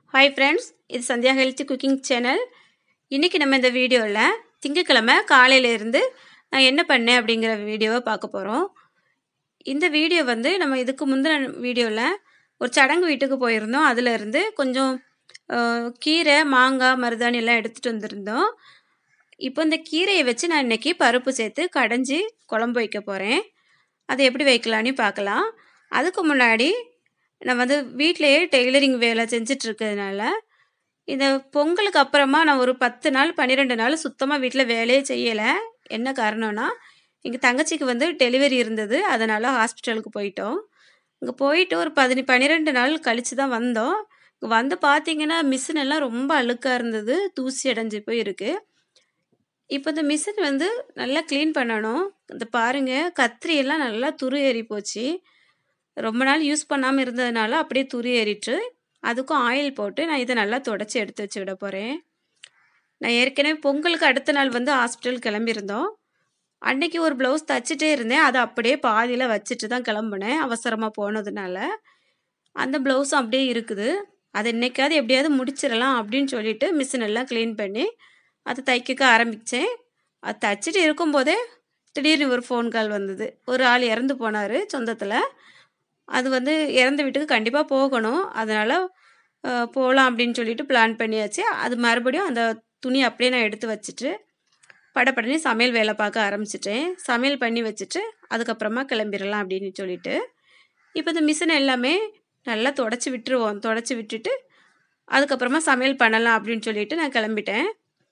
hi friends இது Sandhya healthy cooking channel இன்றைக்கி நம்ம இந்த வீடியோவில் திங்கக்கிழமை காலையிலேருந்து நான் என்ன பண்ணேன் அப்படிங்கிற வீடியோவை பார்க்க போகிறோம் இந்த வீடியோ வந்து நம்ம இதுக்கு முந்தின வீடியோவில் ஒரு சடங்கு வீட்டுக்கு போயிருந்தோம் அதிலிருந்து கொஞ்சம் அஹ், கீரை மாங்காய் மருதாணி எல்லாம் எடுத்துகிட்டு வந்திருந்தோம் இப்போ இந்த கீரையை வச்சு நான் இன்றைக்கி பருப்பு சேர்த்து கடைஞ்சி குழம்பு வைக்க போகிறேன் அதை எப்படி வைக்கலான்னு பார்க்கலாம் அதுக்கு முன்னாடி நான் வந்து வீட்டிலையே டெய்லரிங் வேலை செஞ்சுட்டு இருக்கிறதுனால இந்த பொங்கலுக்கு அப்புறமா நான் ஒரு பத்து நாள் பன்னிரெண்டு நாள் சுத்தமாக வீட்டில் வேலையே செய்யலை என்ன காரணம்னா எங்கள் தங்கச்சிக்கு வந்து டெலிவரி இருந்தது அதனால் ஹாஸ்பிட்டலுக்கு போயிட்டோம் இங்கே போயிட்டு ஒரு பதினி பன்னிரெண்டு நாள் கழித்து தான் வந்தோம் இங்கே வந்து பார்த்தீங்கன்னா மிஷின் எல்லாம் ரொம்ப அழுக்காக இருந்தது தூசி அடைஞ்சு போய் இருக்குது இப்போ இந்த மிஷின் வந்து நல்லா க்ளீன் பண்ணணும் இந்த பாருங்க கத்திரி எல்லாம் நல்லா துரு ஏறி போச்சு ரொம்ப நாள் யூஸ் பண்ணாமல் இருந்ததுனால அப்படியே துரு ஏறிட்டு அதுக்கும் ஆயில் போட்டு நான் இதை நல்லா தொடச்சி எடுத்து வச்சுக்கிட போகிறேன் நான் ஏற்கனவே பொங்கலுக்கு அடுத்த நாள் வந்து ஹாஸ்பிட்டல் கிளம்பியிருந்தோம் அன்னைக்கு ஒரு ப்ளவுஸ் தச்சுட்டே இருந்தேன் அதை அப்படியே பாதியில் வச்சுட்டு தான் கிளம்புனேன் அவசரமாக போனதுனால அந்த ப்ளவுஸும் அப்படியே இருக்குது அதை என்னைக்காவது எப்படியாவது முடிச்சிடலாம் அப்படின்னு சொல்லிட்டு மிஷின் எல்லாம் க்ளீன் பண்ணி அதை தைக்க ஆரம்பித்தேன் அது தச்சுட்டு இருக்கும்போதே திடீர்னு ஒரு ஃபோன் கால் வந்தது ஒரு ஆள் இறந்து போனார் சொந்தத்தில் அது வந்து இறந்த வீட்டுக்கு கண்டிப்பாக போகணும் அதனால் போகலாம் அப்படின்னு சொல்லிட்டு பிளான் பண்ணியாச்சு அது மறுபடியும் அந்த துணி அப்படியே நான் எடுத்து வச்சுட்டு படப்படனே சமையல் வேலை பார்க்க ஆரம்பிச்சிட்டேன் சமையல் பண்ணி வச்சுட்டு அதுக்கப்புறமா கிளம்பிடலாம் அப்படின்னு சொல்லிட்டு இப்போ இந்த மிஷின் எல்லாமே நல்லா தொடச்சி விட்டுருவோம் தொடச்சி விட்டுட்டு அதுக்கப்புறமா சமையல் பண்ணலாம் அப்படின்னு சொல்லிட்டு நான் கிளம்பிட்டேன்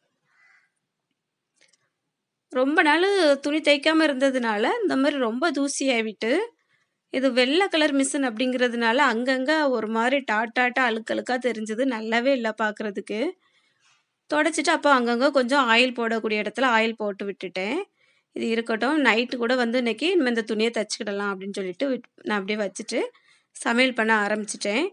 ரொம்ப நாள் துணி தைக்காமல் இருந்ததுனால இந்த மாதிரி ரொம்ப தூசி ஆகிவிட்டு இது வெள்ளை கலர் மிஷின் அப்படிங்கிறதுனால அங்கங்கே ஒரு மாதிரி டாட் டாட்டாக அழுக்கழுக்காக தெரிஞ்சது நல்லாவே இல்லை பார்க்குறதுக்கு தொடச்சிட்டு அப்போ அங்கங்கே கொஞ்சம் ஆயில் போடக்கூடிய இடத்துல ஆயில் போட்டு விட்டுட்டேன் இது இருக்கட்டும் நைட்டு கூட வந்து இன்னைக்கு நம்ம இந்த துணியை தச்சுக்கிடலாம் அப்படின்னு சொல்லிட்டு விட்- நான் அப்படியே வச்சுட்டு சமையல் பண்ண ஆரம்பிச்சிட்டேன்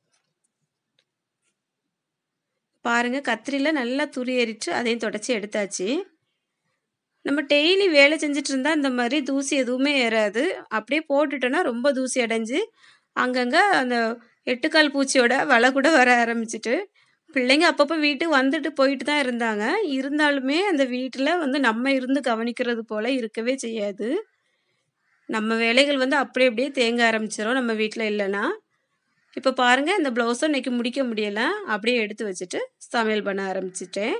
பாருங்க கத்திரியில் நல்லா துரி ஏறிட்டு அதையும் தொடச்சி எடுத்தாச்சு நம்ம டெய்லி வேலை செஞ்சுட்டு இருந்தா இந்த மாதிரி தூசி எதுவுமே ஏறாது அப்படியே போட்டுட்டோன்னா ரொம்ப தூசி அடைஞ்சு அங்கங்கே அந்த எட்டுக்கால் பூச்சியோட வலை கூட வர ஆரம்பிச்சிட்டு பிள்ளைங்க அப்பப்போ வீட்டுக்கு வந்துட்டு போயிட்டு தான் இருந்தாங்க இருந்தாலுமே அந்த வீட்டில் வந்து நம்ம இருந்து கவனிக்கிறது போல இருக்கவே செய்யாது நம்ம வேலைகள் வந்து அப்படி அப்படியே தேங்க ஆரம்பிச்சிடும் நம்ம வீட்டில் இல்லைன்னா இப்போ பாருங்கள் இந்த ப்ளவுஸும் இன்னைக்கு முடிக்க முடியலை அப்படியே எடுத்து வச்சுட்டு சமையல் பண்ண ஆரம்பிச்சிட்டேன்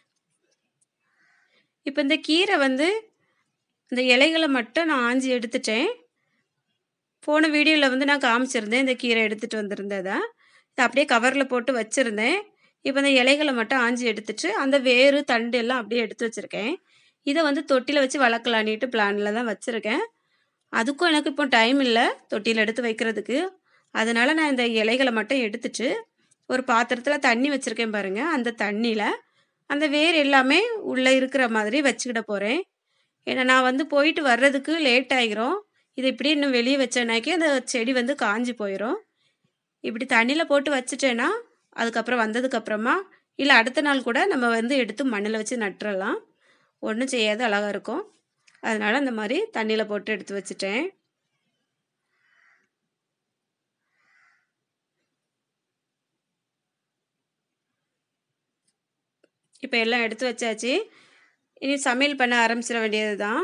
இப்போ இந்த கீரை வந்து இந்த இலைகளை மட்டும் நான் ஆஞ்சி எடுத்துட்டேன் போன வீடியோவில் வந்து நான் காமிச்சிருந்தேன் இந்த கீரை எடுத்துகிட்டு வந்திருந்ததா இதை அப்படியே கவரில் போட்டு வச்சுருந்தேன் இப்போ இந்த இலைகளை மட்டும் ஆஞ்சி எடுத்துட்டு அந்த வேறு தண்டு எல்லாம் அப்படியே எடுத்து வச்சுருக்கேன் இதை வந்து தொட்டியில் வச்சு வளர்க்கலான்ட்டு பிளானில் தான் வச்சுருக்கேன் அதுக்கும் எனக்கு இப்போ டைம் இல்லை தொட்டியில் எடுத்து வைக்கிறதுக்கு அதனால் நான் இந்த இலைகளை மட்டும் எடுத்துட்டு ஒரு பாத்திரத்தில் தண்ணி வச்சுருக்கேன் பாருங்கள் அந்த தண்ணியில் அந்த வேர் எல்லாமே உள்ளே இருக்கிற மாதிரி வச்சுக்கிட போகிறேன் ஏன்னா நான் வந்து போயிட்டு வர்றதுக்கு லேட் ஆகிரும் இதை இப்படி இன்னும் வெளியே வச்சேனாக்கி அந்த செடி வந்து காஞ்சி போயிடும் இப்படி தண்ணியில் போட்டு வச்சுட்டேன்னா அதுக்கப்புறம் வந்ததுக்கப்புறமா இல்லை அடுத்த நாள் கூட நம்ம வந்து எடுத்து மண்ணில் வச்சு நட்டுறலாம் ஒன்றும் செய்யாது அழகாக இருக்கும் அதனால் அந்த மாதிரி தண்ணியில் போட்டு எடுத்து வச்சுட்டேன் இப்போ எல்லாம் எடுத்து வச்சாச்சு இனி சமையல் பண்ண ஆரம்பிச்சிட வேண்டியது தான்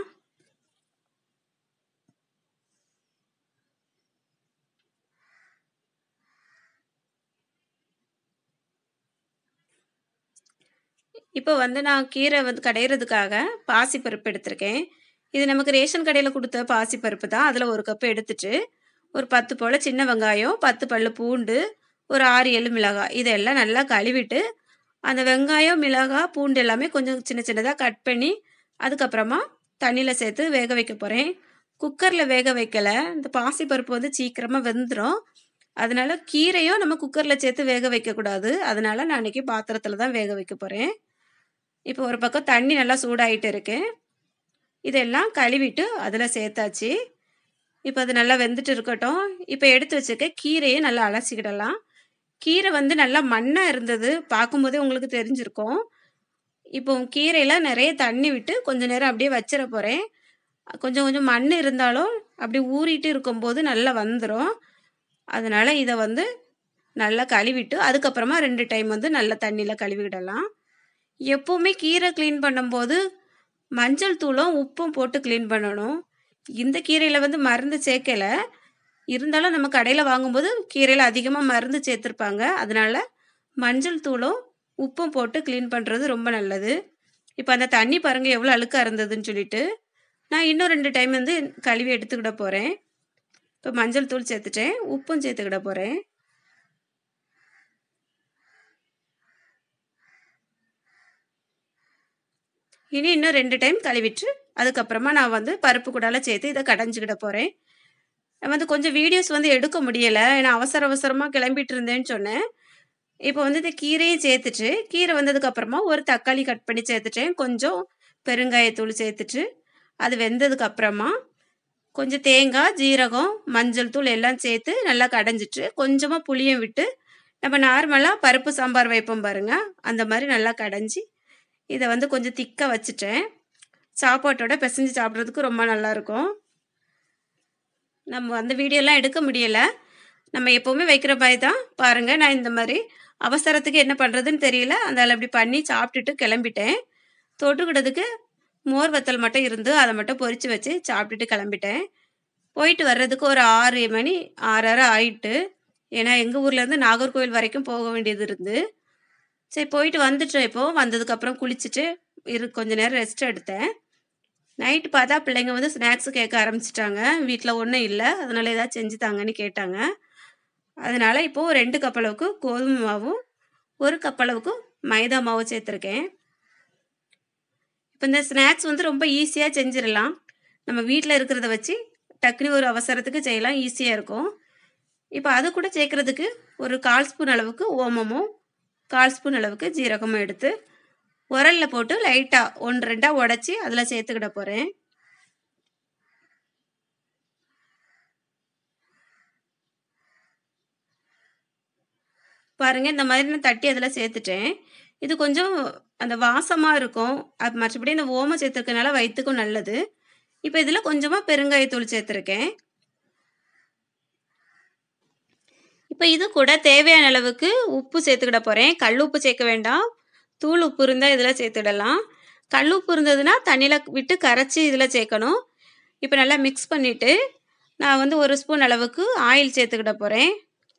இப்போ வந்து நான் கீரை வந்து கடையிறதுக்காக பாசிப்பருப்பு எடுத்திருக்கேன் இது நமக்கு ரேஷன் கடையில் கொடுத்த பாசிப்பருப்பு தான் அதில் ஒரு கப்பு எடுத்துட்டு ஒரு பத்து போல் சின்ன வெங்காயம் பத்து பல்லு பூண்டு ஒரு ஆறு ஏழு மிளகாய் இதெல்லாம் நல்லா கழுவிட்டு அந்த வெங்காயம் மிளகாய் பூண்டு எல்லாமே கொஞ்சம் சின்ன சின்னதாக கட் பண்ணி அதுக்கப்புறமா தண்ணியில் சேர்த்து வேக வைக்க போகிறேன் குக்கரில் வேக வைக்கலை இந்த பாசிப்பருப்பு வந்து சீக்கிரமாக வெந்துடும் அதனால கீரையும் நம்ம குக்கரில் சேர்த்து வேக வைக்கக்கூடாது அதனால நான் அன்றைக்கி பாத்திரத்தில் தான் வேக வைக்க போகிறேன் இப்போ ஒரு பக்கம் தண்ணி நல்லா சூடாயிட்டு இருக்கு இதெல்லாம் கழுவிட்டு அதில் சேர்த்தாச்சு இப்போ அது நல்லா வெந்துட்டு இருக்கட்டும் இப்போ எடுத்து வச்சுக்க கீரையை நல்லா அலசிக்கிடலாம் கீரை வந்து நல்லா மண்ணாக இருந்தது பார்க்கும்போதே உங்களுக்கு தெரிஞ்சிருக்கும் இப்போ கீரையில் நிறைய தண்ணி விட்டு கொஞ்ச நேரம் அப்படியே வச்சிட போகிறேன் கொஞ்சம் கொஞ்சம் மண் இருந்தாலும் அப்படி ஊறிட்டு இருக்கும்போது நல்லா வந்துடும் அதனால் இதை வந்து நல்லா கழுவிட்டு அதுக்கப்புறமா ரெண்டு டைம் வந்து நல்லா தண்ணியில் கழுவிடலாம் எப்போவுமே கீரை க்ளீன் பண்ணும்போது மஞ்சள் தூளும் உப்பும் போட்டு க்ளீன் பண்ணணும் இந்த கீரையில் வந்து மருந்து சேர்க்கலை இருந்தாலும் நம்ம கடையில் வாங்கும்போது கீரையில் அதிகமாக மருந்து சேர்த்துருப்பாங்க அதனால மஞ்சள் தூளும் உப்பும் போட்டு க்ளீன் பண்ணுறது ரொம்ப நல்லது இப்போ அந்த தண்ணி பாருங்கள் எவ்வளோ அழுக்காக இருந்ததுன்னு சொல்லிட்டு நான் இன்னும் ரெண்டு டைம் வந்து கழுவி எடுத்துக்கிட போகிறேன் இப்போ மஞ்சள் தூள் சேர்த்துட்டேன் உப்பும் சேர்த்துக்கிட போகிறேன் இனி இன்னும் ரெண்டு டைம் கழுவிட்டு அதுக்கப்புறமா நான் வந்து பருப்பு கூடால சேர்த்து இதை கடைஞ்சிக்கிட போகிறேன் வந்து கொஞ்சம் வீடியோஸ் வந்து எடுக்க முடியலை ஏன்னா அவசர அவசரமாக கிளம்பிட்டு இருந்தேன்னு சொன்னேன் இப்போ வந்து இந்த கீரையும் சேர்த்துட்டு கீரை வந்ததுக்கப்புறமா ஒரு தக்காளி கட் பண்ணி சேர்த்துட்டேன் கொஞ்சம் பெருங்காயத்தூள் சேர்த்துட்டு அது வெந்ததுக்கு அப்புறமா கொஞ்சம் தேங்காய் ஜீரகம் மஞ்சள் தூள் எல்லாம் சேர்த்து நல்லா கடைஞ்சிட்டு கொஞ்சமாக புளியும் விட்டு நம்ம நார்மலாக பருப்பு சாம்பார் வைப்போம் பாருங்க அந்த மாதிரி நல்லா கடைஞ்சி இதை வந்து கொஞ்சம் திக்காக வச்சுட்டேன் சாப்பாட்டோட பிசைஞ்சு சாப்பிட்றதுக்கு ரொம்ப நல்லாயிருக்கும் நம்ம அந்த வீடியோலாம் எடுக்க முடியலை நம்ம எப்போவுமே வைக்கிற மாதிரி தான் பாருங்கள் நான் இந்த மாதிரி அவசரத்துக்கு என்ன பண்ணுறதுன்னு தெரியல அதனால் அப்படி பண்ணி சாப்பிட்டுட்டு கிளம்பிட்டேன் தொட்டுக்கிட்டதுக்கு மோர் வத்தல் மட்டும் இருந்து அதை மட்டும் பொரித்து வச்சு சாப்பிட்டுட்டு கிளம்பிட்டேன் போயிட்டு வர்றதுக்கு ஒரு ஆறு மணி ஆறரை ஆயிட்டு ஏன்னா எங்கள் ஊர்லேருந்து நாகர்கோவில் வரைக்கும் போக வேண்டியது இருந்து சரி போயிட்டு வந்துட்டோம் இப்போது வந்ததுக்கப்புறம் குளிச்சுட்டு இரு கொஞ்ச நேரம் ரெஸ்ட் எடுத்தேன் நைட்டு பார்த்தா பிள்ளைங்க வந்து ஸ்நாக்ஸ் கேட்க ஆரம்பிச்சிட்டாங்க வீட்டில் ஒன்றும் இல்லை அதனால் ஏதாவது செஞ்சு தாங்கன்னு கேட்டாங்க அதனால் இப்போது ரெண்டு கப் அளவுக்கு கோதுமை மாவும் ஒரு கப் அளவுக்கு மைதா மாவும் சேர்த்துருக்கேன் இப்போ இந்த ஸ்நாக்ஸ் வந்து ரொம்ப ஈஸியாக செஞ்சிடலாம் நம்ம வீட்டில் இருக்கிறத வச்சு டக்குனு ஒரு அவசரத்துக்கு செய்யலாம் ஈஸியாக இருக்கும் இப்போ அது கூட சேர்க்குறதுக்கு ஒரு கால் ஸ்பூன் அளவுக்கு ஓமமும் கால் ஸ்பூன் அளவுக்கு ஜீரகமும் எடுத்து உரலில் போட்டு லைட்டாக ஒன்று ரெண்டாக உடச்சி அதில் சேர்த்துக்கிட போகிறேன் பாருங்கள் இந்த மாதிரி நான் தட்டி அதில் சேர்த்துட்டேன் இது கொஞ்சம் அந்த வாசமாக இருக்கும் அது மற்றபடி இந்த ஓமம் சேர்த்துருக்கனால வயிற்றுக்கும் நல்லது இப்போ இதில் கொஞ்சமாக பெருங்காயத்தூள் சேர்த்துருக்கேன் இப்போ இது கூட தேவையான அளவுக்கு உப்பு சேர்த்துக்கிட போகிறேன் கல் உப்பு சேர்க்க வேண்டாம் தூள் உப்பு இருந்தால் இதில் சேர்த்துடலாம் கல் உப்பு இருந்ததுன்னா தண்ணியில் விட்டு கரைச்சி இதில் சேர்க்கணும் இப்போ நல்லா மிக்ஸ் பண்ணிவிட்டு நான் வந்து ஒரு ஸ்பூன் அளவுக்கு ஆயில் சேர்த்துக்கிட போகிறேன்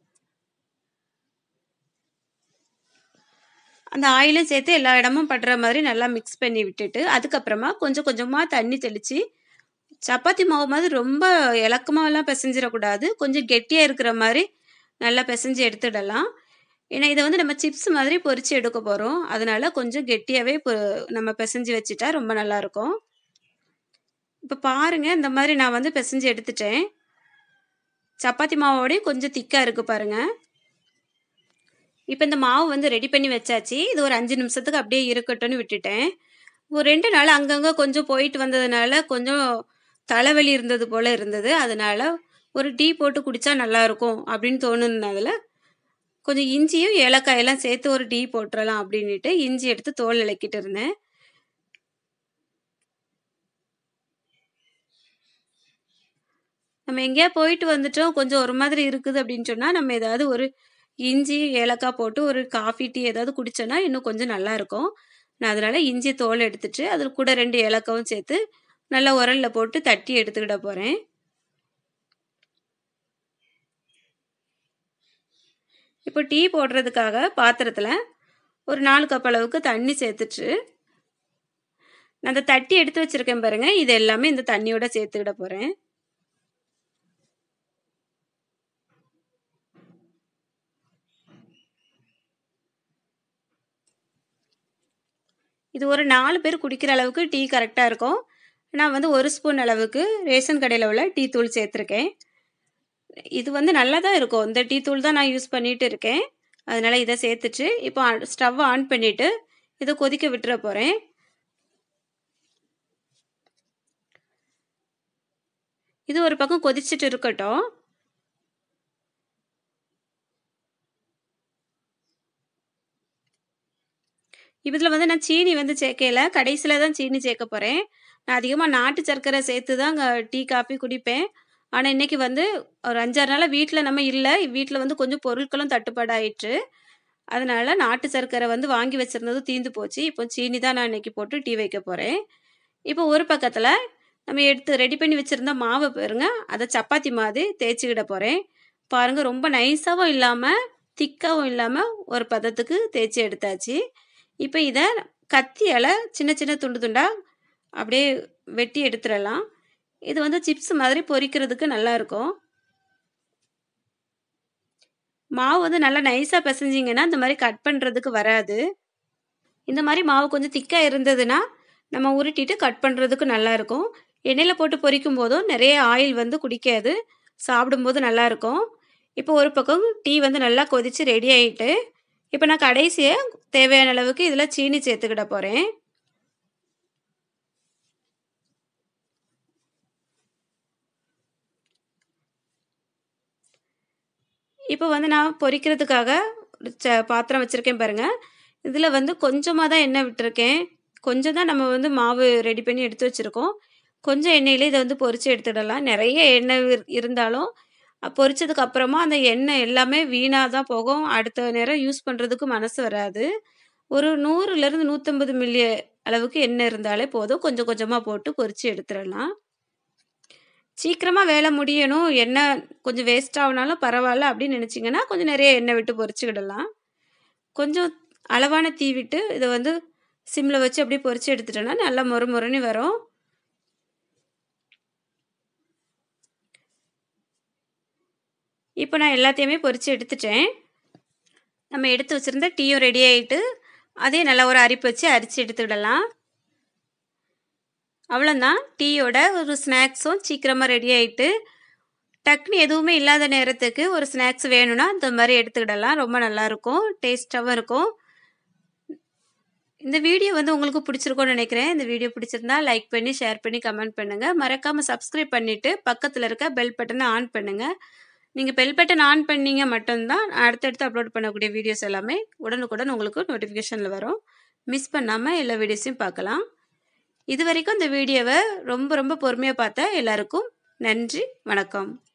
அந்த ஆயிலும் சேர்த்து எல்லா இடமும் படுற மாதிரி நல்லா மிக்ஸ் பண்ணி விட்டுட்டு அதுக்கப்புறமா கொஞ்சம் கொஞ்சமாக தண்ணி தெளித்து சப்பாத்தி மாவு மாதிரி ரொம்ப இலக்கமாகலாம் பிசைஞ்சிடக்கூடாது கொஞ்சம் கெட்டியாக இருக்கிற மாதிரி நல்லா பிசைஞ்சு எடுத்துடலாம் ஏன்னா இதை வந்து நம்ம சிப்ஸ் மாதிரி பொரித்து எடுக்க போகிறோம் அதனால கொஞ்சம் கெட்டியாகவே இப்போ நம்ம பிசைஞ்சு வச்சுட்டா ரொம்ப நல்லாயிருக்கும் இப்போ பாருங்கள் இந்த மாதிரி நான் வந்து பிசைஞ்சு எடுத்துட்டேன் சப்பாத்தி மாவோடய கொஞ்சம் திக்காக இருக்குது பாருங்கள் இப்போ இந்த மாவு வந்து ரெடி பண்ணி வச்சாச்சு இது ஒரு அஞ்சு நிமிஷத்துக்கு அப்படியே இருக்கட்டும்னு விட்டுட்டேன் ஒரு ரெண்டு நாள் அங்கங்கே கொஞ்சம் போயிட்டு வந்ததுனால கொஞ்சம் தலைவலி இருந்தது போல் இருந்தது அதனால ஒரு டீ போட்டு குடித்தா நல்லாயிருக்கும் அப்படின்னு தோணுனதுல கொஞ்சம் இஞ்சியும் ஏலக்காயெல்லாம் சேர்த்து ஒரு டீ போட்டுறலாம் அப்படின்ட்டு இஞ்சி எடுத்து தோல் இலக்கிட்டு இருந்தேன் நம்ம எங்கேயா போயிட்டு வந்துட்டோம் கொஞ்சம் ஒரு மாதிரி இருக்குது அப்படின்னு சொன்னால் நம்ம ஏதாவது ஒரு இஞ்சி ஏலக்காய் போட்டு ஒரு காஃபி டீ ஏதாவது குடித்தோன்னா இன்னும் கொஞ்சம் நல்லாயிருக்கும் நான் அதனால் இஞ்சி தோல் எடுத்துட்டு அதில் கூட ரெண்டு ஏலக்காவும் சேர்த்து நல்லா உரலில் போட்டு தட்டி எடுத்துக்கிட போகிறேன் இப்போ டீ போடுறதுக்காக பாத்திரத்தில் ஒரு நாலு கப் அளவுக்கு தண்ணி சேர்த்துட்டு நான் அந்த தட்டி எடுத்து வச்சுருக்கேன் பாருங்கள் இது எல்லாமே இந்த தண்ணியோட சேர்த்துக்கிட போகிறேன் இது ஒரு நாலு பேர் குடிக்கிற அளவுக்கு டீ கரெக்டாக இருக்கும் நான் வந்து ஒரு ஸ்பூன் அளவுக்கு ரேஷன் கடையில் உள்ள டீ தூள் சேர்த்துருக்கேன் இது வந்து நல்லா தான் இருக்கும் இந்த டீ தூள் தான் நான் யூஸ் பண்ணிகிட்டு இருக்கேன் அதனால் இதை சேர்த்துட்டு இப்போ ஸ்டவ் ஆன் பண்ணிவிட்டு இதை கொதிக்க விட்டுற போகிறேன் இது ஒரு பக்கம் கொதிச்சுட்டு இருக்கட்டும் இதில் வந்து நான் சீனி வந்து சேர்க்கல கடைசியில் தான் சீனி சேர்க்க போகிறேன் நான் அதிகமாக நாட்டு சர்க்கரை சேர்த்து தான் டீ காஃபி குடிப்பேன் ஆனால் இன்றைக்கி வந்து ஒரு அஞ்சாறு நாளாக வீட்டில் நம்ம இல்லை வீட்டில் வந்து கொஞ்சம் பொருட்களும் தட்டுப்பாடு ஆயிற்று அதனால் நாட்டு சர்க்கரை வந்து வாங்கி வச்சுருந்ததும் தீர்ந்து போச்சு இப்போ சீனி தான் நான் இன்றைக்கி போட்டு டீ வைக்க போகிறேன் இப்போ ஒரு பக்கத்தில் நம்ம எடுத்து ரெடி பண்ணி வச்சுருந்த மாவை பாருங்க அதை சப்பாத்தி மாதிரி தேய்ச்சிக்கிட போகிறேன் பாருங்கள் ரொம்ப நைஸாகவும் இல்லாமல் திக்காகவும் இல்லாமல் ஒரு பதத்துக்கு தேய்ச்சி எடுத்தாச்சு இப்போ இதை கத்தியால் சின்ன சின்ன துண்டு துண்டாக அப்படியே வெட்டி எடுத்துடலாம் இது வந்து சிப்ஸ் மாதிரி பொரிக்கிறதுக்கு நல்லாயிருக்கும் மாவு வந்து நல்லா நைஸாக பிசைஞ்சிங்கன்னா இந்த மாதிரி கட் பண்ணுறதுக்கு வராது இந்த மாதிரி மாவு கொஞ்சம் திக்காக இருந்ததுன்னா நம்ம உருட்டிட்டு கட் பண்ணுறதுக்கு நல்லாயிருக்கும் எண்ணெயில் போட்டு பொரிக்கும் போதும் நிறைய ஆயில் வந்து குடிக்காது சாப்பிடும்போது நல்லாயிருக்கும் இப்போ ஒரு பக்கம் டீ வந்து நல்லா கொதித்து ரெடி ஆகிட்டு இப்போ நான் கடைசியாக தேவையான அளவுக்கு இதில் சீனி சேர்த்துக்கிட போகிறேன் இப்போ வந்து நான் பொரிக்கிறதுக்காக ச பாத்திரம் வச்சுருக்கேன் பாருங்கள் இதில் வந்து கொஞ்சமாக தான் எண்ணெய் விட்டுருக்கேன் கொஞ்சம் தான் நம்ம வந்து மாவு ரெடி பண்ணி எடுத்து வச்சுருக்கோம் கொஞ்சம் எண்ணெயிலே இதை வந்து பொரித்து எடுத்துடலாம் நிறைய எண்ணெய் இருந்தாலும் பொரிச்சதுக்கு அப்புறமா அந்த எண்ணெய் எல்லாமே வீணாக தான் போகும் அடுத்த நேரம் யூஸ் பண்ணுறதுக்கு மனசு வராது ஒரு நூறுலேருந்து நூற்றம்பது மில்லி அளவுக்கு எண்ணெய் இருந்தாலே போதும் கொஞ்சம் கொஞ்சமாக போட்டு பொரித்து எடுத்துடலாம் சீக்கிரமாக வேலை முடியணும் எண்ணெய் கொஞ்சம் வேஸ்ட் ஆகினாலும் பரவாயில்ல அப்படின்னு நினச்சிங்கன்னா கொஞ்சம் நிறைய எண்ணெய் விட்டு பொரிச்சுக்கிடலாம் கொஞ்சம் அளவான தீ விட்டு இதை வந்து சிம்மில் வச்சு அப்படியே பொரித்து எடுத்துட்டோன்னா நல்லா மொறு மொறுன்னு வரும் இப்போ நான் எல்லாத்தையுமே பொரித்து எடுத்துட்டேன் நம்ம எடுத்து வச்சுருந்த டீயும் ரெடி ஆகிட்டு அதே நல்லா ஒரு அரிப்பு வச்சு அரிச்சு எடுத்துவிடலாம் அவ்வளோதான் டீயோட ஒரு ஸ்நாக்ஸும் சீக்கிரமாக ரெடி ஆகிட்டு டக்குனு எதுவுமே இல்லாத நேரத்துக்கு ஒரு ஸ்நாக்ஸ் வேணும்னா இந்த மாதிரி எடுத்துக்கிடலாம் ரொம்ப நல்லாயிருக்கும் டேஸ்ட்டாகவும் இருக்கும் இந்த வீடியோ வந்து உங்களுக்கு பிடிச்சிருக்கும்னு நினைக்கிறேன் இந்த வீடியோ பிடிச்சிருந்தா லைக் பண்ணி ஷேர் பண்ணி கமெண்ட் பண்ணுங்கள் மறக்காமல் சப்ஸ்கிரைப் பண்ணிவிட்டு பக்கத்தில் இருக்க பெல் பட்டனை ஆன் பண்ணுங்கள் நீங்கள் பெல் பட்டன் ஆன் பண்ணீங்க மட்டும்தான் அடுத்தடுத்து அப்லோட் பண்ணக்கூடிய வீடியோஸ் எல்லாமே உடனுக்குடன் உங்களுக்கு நோட்டிஃபிகேஷனில் வரும் மிஸ் பண்ணாமல் எல்லா வீடியோஸையும் பார்க்கலாம் இது வரைக்கும் இந்த வீடியோவை ரொம்ப ரொம்ப பொறுமையாக பார்த்த எல்லாருக்கும் நன்றி வணக்கம்